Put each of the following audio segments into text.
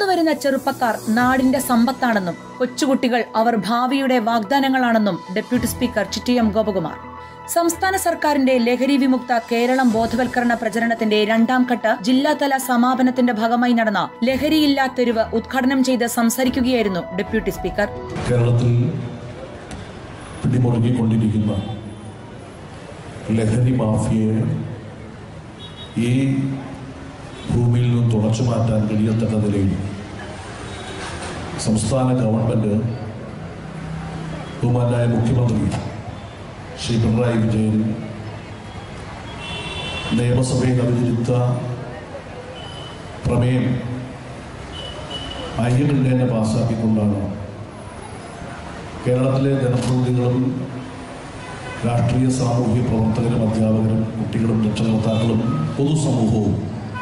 വളർന്നുവരുന്ന ചെറുപ്പക്കാർ നാടിന്റെ സമ്പത്താണെന്നും കൊച്ചുകുട്ടികൾ അവർ ഭാവിയുടെ വാഗ്ദാനങ്ങളാണെന്നും ഡെപ്യൂട്ടി സ്പീക്കർ ചിറ്റിയം ഗോപകുമാർ സംസ്ഥാന സർക്കാരിന്റെ ലഹരി വിമുക്ത കേരളം ബോധവൽക്കരണ പ്രചരണത്തിന്റെ രണ്ടാം ഘട്ട ജില്ലാതല സമാപനത്തിന്റെ ഭാഗമായി നടന്ന ലഹരിയില്ലാ തെരുവ് ഉദ്ഘാടനം ചെയ്ത് സംസാരിക്കുകയായിരുന്നു ഡെപ്യൂട്ടി സ്പീക്കർ കേരളത്തിൽ പിടിമുറുക്കിക്കൊണ്ടിരിക്കുന്ന ലഹരി മാഫിയയെ ഈ ഭൂമിയിൽ നിന്ന് തുടച്ചു മാറ്റാൻ കഴിയത്തക്ക നിലയിൽ സംസ്ഥാന ഗവൺമെൻറ് ബഹുമാനായ മുഖ്യമന്ത്രി ശ്രീ പിണറായി വിജയൻ നിയമസഭയിൽ അവതരിത്ത പ്രമേയം ഐക്യകണ്ഠേന പാസ്സാക്കിക്കൊണ്ടാണ് കേരളത്തിലെ ജനപ്രതിനിധികളും രാഷ്ട്രീയ സാമൂഹ്യ പ്രവർത്തകരും അധ്യാപകരും കുട്ടികളും രക്ഷകർത്താക്കളും പൊതുസമൂഹവും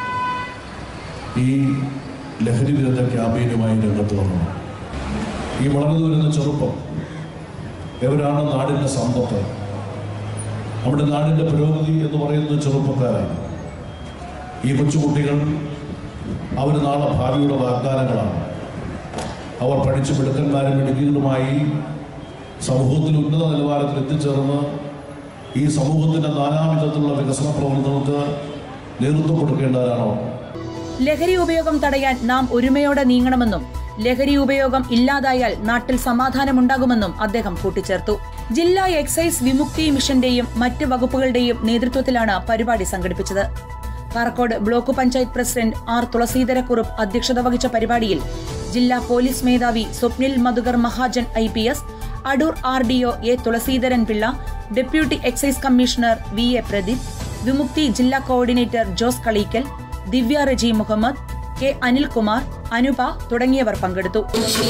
ഈ ലഹരി വിരുദ്ധ ക്യാമ്പയിനുമായി രംഗത്ത് വന്നു ഈ വളർന്നു വരുന്ന ചെറുപ്പം എവരാണ് നാടിൻ്റെ സമ്പത്ത് നമ്മുടെ നാടിൻ്റെ പുരോഗതി എന്ന് പറയുന്നത് ചെറുപ്പക്കാരാണ് ഈ കൊച്ചുകുട്ടികൾ അവർ നാളെ ഭാവിയുടെ വാഗ്ദാനങ്ങളാണ് അവർ പഠിച്ച് മിടുക്കന്മാരും മിടുക്കികളുമായി സമൂഹത്തിൽ ഉന്നത നിലവാരത്തിൽ എത്തിച്ചേർന്ന് ഈ സമൂഹത്തിൻ്റെ നാനാവിധത്തിലുള്ള വികസന പ്രവർത്തനങ്ങൾക്ക് നേതൃത്വം കൊടുക്കേണ്ടതാണോ ലഹരി ഉപയോഗം തടയാൻ നാം ഒരുമയോടെ നീങ്ങണമെന്നും ലഹരി ഉപയോഗം ഇല്ലാതായാൽ നാട്ടിൽ സമാധാനമുണ്ടാകുമെന്നും അദ്ദേഹം കൂട്ടിച്ചേർത്തു ജില്ലാ എക്സൈസ് വിമുക്തി മിഷന്റെയും മറ്റ് വകുപ്പുകളുടെയും നേതൃത്വത്തിലാണ് പരിപാടി സംഘടിപ്പിച്ചത് Parakode block panchayat president R Thulaseedharakurup അധ്യക്ഷത വഹിച്ച പരിപാടിയിൽ ജില്ലാ പോലീസ് മേധാവി Swapnil Madhukar Mahajan I P S Adoor R D O A Thulaseedharan Pillai deputy excise commissioner V A Pradeep Vimukthi ജില്ലാ കോർഡിനേറ്റർ ജോസ് കളീക്കൽ ദിവ്യ റജി മുഹമ്മദ് കെ അനിൽകുമാർ അനുപ തുടങ്ങിയവർ പങ്കെടുത്തു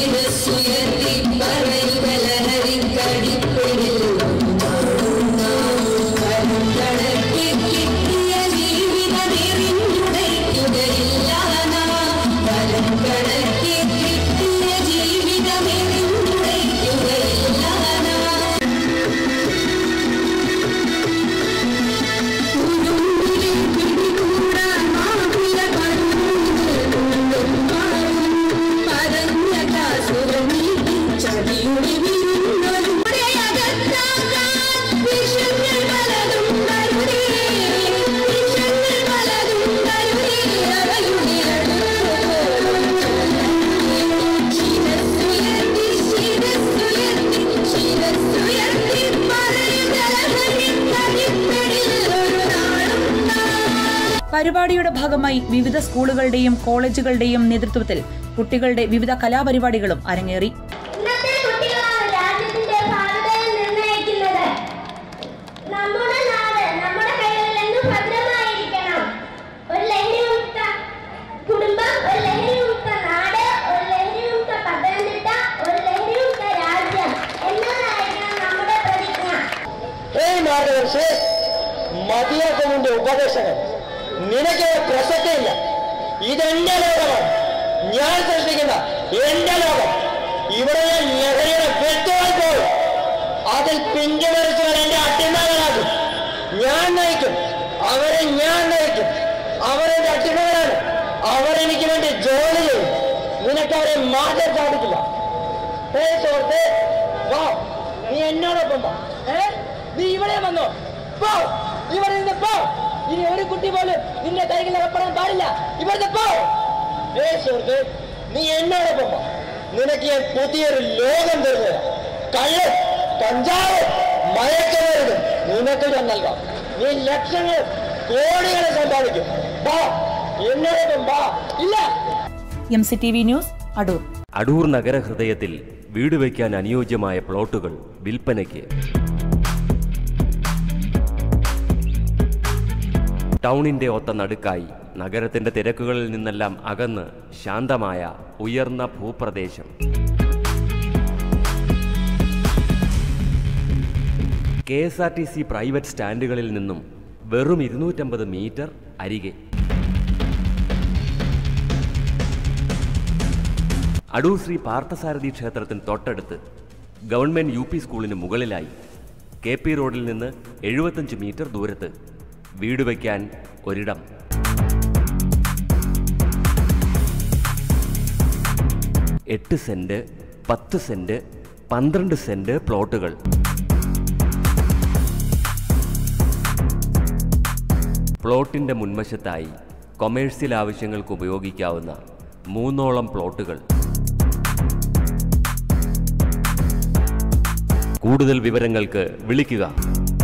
പരിപാടിയുടെ ഭാഗമായി വിവിധ സ്കൂളുകളുടെയും കോളേജുകളുടെയും നേതൃത്വത്തിൽ കുട്ടികളുടെ വിവിധ കലാപരിപാടികളും അരങ്ങേറി ഇന്നത്തെ കുട്ടികളാണ് രാജ്യത്തിന്റെ ഭാവിതയെ നിർണ്ണയിക്കുന്നത് നമ്മുടെ നാട് നമ്മുടെ കൈകളിൽ എന്നും ഭദ്രമായിരിക്കണം ഒരു ലഹരിമുക്ത കുടുംബം ഒരു ലഹരിമുക്ത നാട് ഒരു ലഹരിമുക്ത പത്തനംതിട്ട ഒരു ലഹരിമുക്ത രാജ്യം എന്നതായിരിക്കണം നമ്മുടെ പ്രതിജ്ഞ ഏയ് മാർഗദർശി മതിയാക്കുന്നുണ്ട് ഉപദേശകൻ നിനക്ക് പ്രസക്തിയില്ല ഇതെന്റെ ലോകമാണ് ഞാൻ സൃഷ്ടിക്കുന്ന എന്റെ ലോകം ഇവിടെ ഞാൻ ലഹരിയുടെ വെട്ടുവാൻ പോകും അതിൽ പിഞ്ചുമരിച്ചവർ എന്റെ അട്ടിമകളാകും ഞാൻ നയിക്കും അവരെ ഞാൻ നയിക്കും അവരെന്റെ അട്ടിമകളാണ് അവരെനിക്ക് വേണ്ടി ജോലി ചെയ്യും നിനക്ക് അവരെ മാറ്റാൻ സാധിക്കില്ല ഏ സുഹൃത്തെ വാ നീ എന്നോടൊപ്പം വാ ഏ നീ ഇവിടെ വന്നോ പോ ഇവിടെ നിന്ന് പോ ഇനി ഒരു കുട്ടി പോലും നിന്റെ കൈകളിൽ അകപ്പെടാൻ പാടില്ല ഇവിടുന്ന് പോ ഏ സുഹൃത്തെ നീ എന്നോടൊപ്പം വാ നിനക്ക് ഞാൻ പുതിയൊരു ലോകം തരുന്നത് കള്ള് കഞ്ചാവ് മയക്കുമരുന്ന് നിനക്ക് ഞാൻ നൽകാം നീ ലക്ഷങ്ങൾ കോടികളെ സമ്പാദിക്കും വാ എന്നോടൊപ്പം വാ ഇല്ല M C T V news Adoor Adoor നഗരഹൃദയത്തിൽ വീട് വയ്ക്കാൻ അനുയോജ്യമായ പ്ലോട്ടുകൾ വിൽപ്പനയ്ക്ക് ടൗണിന്റെ ഒത്ത നടുക്കായി നഗരത്തിന്റെ തിരക്കുകളിൽ നിന്നെല്ലാം അകന്ന് ശാന്തമായ ഉയർന്ന ഭൂപ്രദേശം K S R T C private സ്റ്റാൻഡുകളിൽ നിന്നും വെറും ഇരുന്നൂറ്റമ്പത് മീറ്റർ അരികെ അടൂർ ശ്രീ പാർത്ഥസാരഥി ക്ഷേത്രത്തിന് തൊട്ടടുത്ത് ഗവൺമെന്റ് യു പി സ്കൂളിന് മുകളിലായി കെ പി റോഡിൽ നിന്ന് എഴുപത്തഞ്ച് മീറ്റർ ദൂരത്ത് വീട് വയ്ക്കാൻ ഒരിടം എട്ട് സെന്റ് പത്ത് സെന്റ് പന്ത്രണ്ട് സെന്റ് പ്ലോട്ടുകൾ പ്ലോട്ടിന്റെ മുൻവശത്തായി കൊമേഴ്സ്യൽ ആവശ്യങ്ങൾക്ക് ഉപയോഗിക്കാവുന്ന മൂന്നോളം പ്ലോട്ടുകൾ കൂടുതൽ വിവരങ്ങൾക്ക് വിളിക്കുക